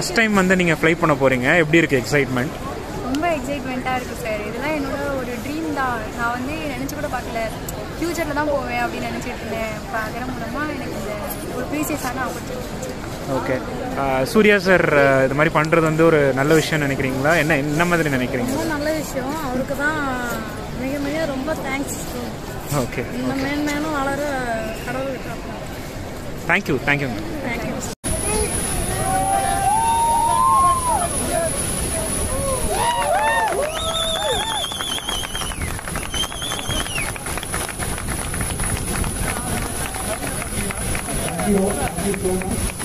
First time வந்து நீங்கள் fly பண்ண போகிறீங்க எப்படி இருக்குது எக்ஸைட்மெண்ட் ரொம்ப எக்ஸைட்மெண்ட்டாக இருக்குது சார் இதெல்லாம் என்னோட ஒரு ட்ரீம் தான் நான் வந்து நினச்சி கூட பார்க்கல ஃப்யூச்சரில் தான் போவேன் அப்படின்னு நினச்சிட்டு இருந்தேன் இப்போ அதன் மூலமாக எனக்கு இந்த ஒரு ப்ரீசியஸான ஆப்பர்ச்சுனிட்டி ஓகே சூர்யா சார் இது மாதிரி பண்ணுறது வந்து ஒரு நல்ல விஷயம் நினைக்கிறீங்களா என்ன என்ன மாதிரி நினைக்கிறீங்க ரொம்ப நல்ல விஷயம் அவருக்கு தான் மிக மிக ரொம்ப தேங்க்ஸ் ஓகே இந்த மேன்மேனும் வளர கடவுள் காப்பார் thank you thank you thank you Thank you. Thank you so much.